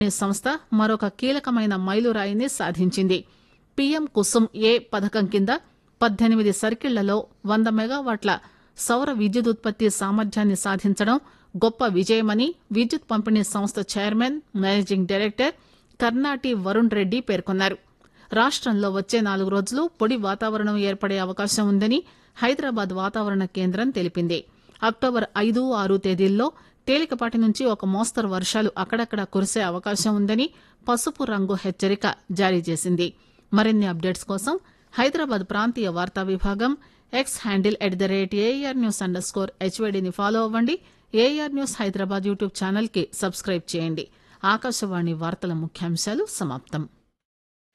సంస్థ మరొక కీలకమైన మైలురాయిని సాధించింది పీఎం కుసుమ్ ఏ పథకం కింద పద్దెనిమిది సర్కిళ్లలో వంద మెగావాట్ల సౌర విద్యుదుత్పత్తి సామర్థ్యాన్ని సాధించడం గొప్ప విజయమని విద్యుత్ పంపిణీ సంస్థ chairman managing director Karnati Varun Reddy పేర్కొన్నారు రాష్టంలో వచ్చే నాలుగు రోజులు పొడి వాతావరణం ఏర్పడే అవకాశం ఉందని హైదరాబాద్ వాతావరణ కేంద్రం తెలిపింది అక్టోబర్ ఐదు ఆరు తేదీల్లో తేలికపాటి నుంచి ఒక మోస్తరు వర్షాలు అక్కడక్కడా కురిసే అవకాశం ఉందని పసుపు రంగు హెచ్చరిక జారీ చేసింది మరిన్ని అప్డేట్స్ కోసం హైదరాబాద్ ప్రాంతీయ వార్తా విభాగం X handle at the rate AIR news underscore హెచ్వైడీని ఫాలో అవ్వండి AIR news Hyderabad YouTube channel కి సబ్స్క్రైబ్ చేయండి ఆకాశవాణి వార్తల ముఖ్యాంశాలు సమాప్తం